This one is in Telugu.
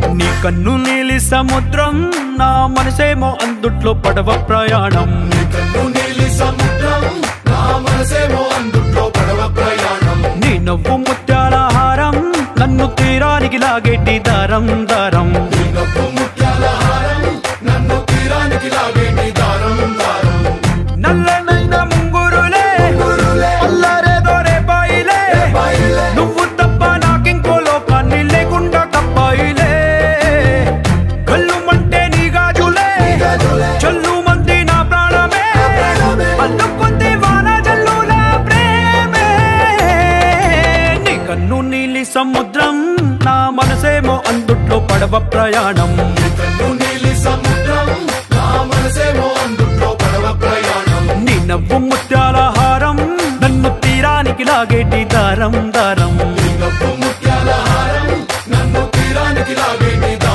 నీ కన్ను నీలి సముద్రం నా మనసేమో అందుట్లో పడవ ప్రయాణం నీ కన్ను నీలి సముద్రం నా మనసేమో అందుట్లో పడవ ప్రయాణం నీ నవ్వు ముత్యాల హారం నన్ను తీరానికి లాగేటి దారం దారం నీ నవ్వు ముత్యాల హారం నన్ను తీరానికి లాగేటి దారం దారం నల్లనైన ముంగురులే గురులే అల్లారేదో రేపాయిలే బయలే నువ్వు తప్ప నాకింకో లోకాన్ని లేకుండా కప్పాయిలే కళ్ళు మంటే నీ గాజులే గజులే చల్లు మంది నా ప్రాణమే ప్రాణమే. అల్లుకుంది వాన జల్లుల ప్రేమే నీ కన్ను నీలి సముద్రం నా మనసేమో అందుట్లో పడవ ప్రయాణం నీ కన్ను నీలి సముద్రం నా మనసేమో అందుట్లో పడవ ప్రయాణం నీ నవ్వు ముత్యాల హారం నన్ను తీరానికి లాగేటి దారం దారం నీ నవ్వు ముత్యాల హారం నన్ను తీరానికి లాగేటి